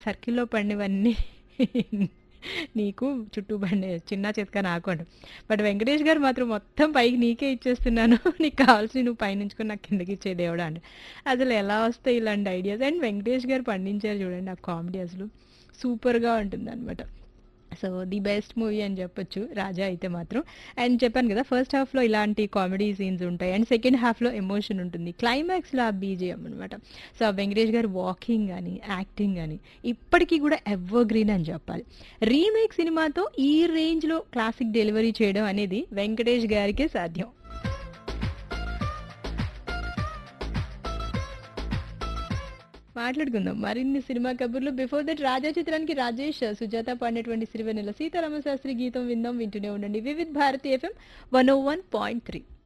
సర్కిల్‌లో పడినవన్నీ నీకు చుట్టూ పడినాయి. చిన్నా చితకా నాకు అంట. బట్ వెంకటేష్ గారు మాత్రం మొత్తం పైకి నీకే ఇచ్చేస్తున్నాను. నీకు కావాల్సినవి నువ్వు పైనుంచుకొని నాకు కిందకిచ్చేయి దేవుడా అంట. అసలు ఎలా వస్తాయి ఇలాంటి ఐడియాస్? అండ్ వెంకటేష్ గారు పండించారు చూడండి ఆ కామెడీ అసలు సూపర్‌గా ఉంటుందనమాట. సో, ది బెస్ట్ మూవీ అని చెప్పొచ్చు 'రాజా' అయితే మాత్రం. అండ్ చెప్పాను కదా! ఫస్ట్ హాఫ్‌లో ఇలాంటి కామెడీ సీన్స్ ఉంటాయి. అండ్ సెకండ్ హాఫ్‌లో ఎమోషన్ ఉంటుంది. క్లైమాక్స్‌లో ఆ బీజీఎం అనమాట. సో, ఆ వెంకటేష్ గారి వాకింగ్ గాని, యాక్టింగ్ గాని ఇప్పటికి కూడా ఎవర్ గ్రీన్ అని చెప్పాలి. రీమేక్ సినిమాతో ఈ రేంజ్‌లో క్లాసిక్ డెలివరీ చేయడం అనేది వెంకటేష్ గారికే సాధ్యం. మాట్లాడుకుందాం మరిన్ని సినిమా కబుర్లు. బిఫోర్ దట్ 'రాజా' చిత్రానికి రాజేష్, సుజాత పాడినటువంటి సిరివెన్నెల సీతారామ శాస్త్రి గీతం విందాం. వింటూనే ఉండండి. వివిధ్ భారతి ఎఫ్ఎం 101.3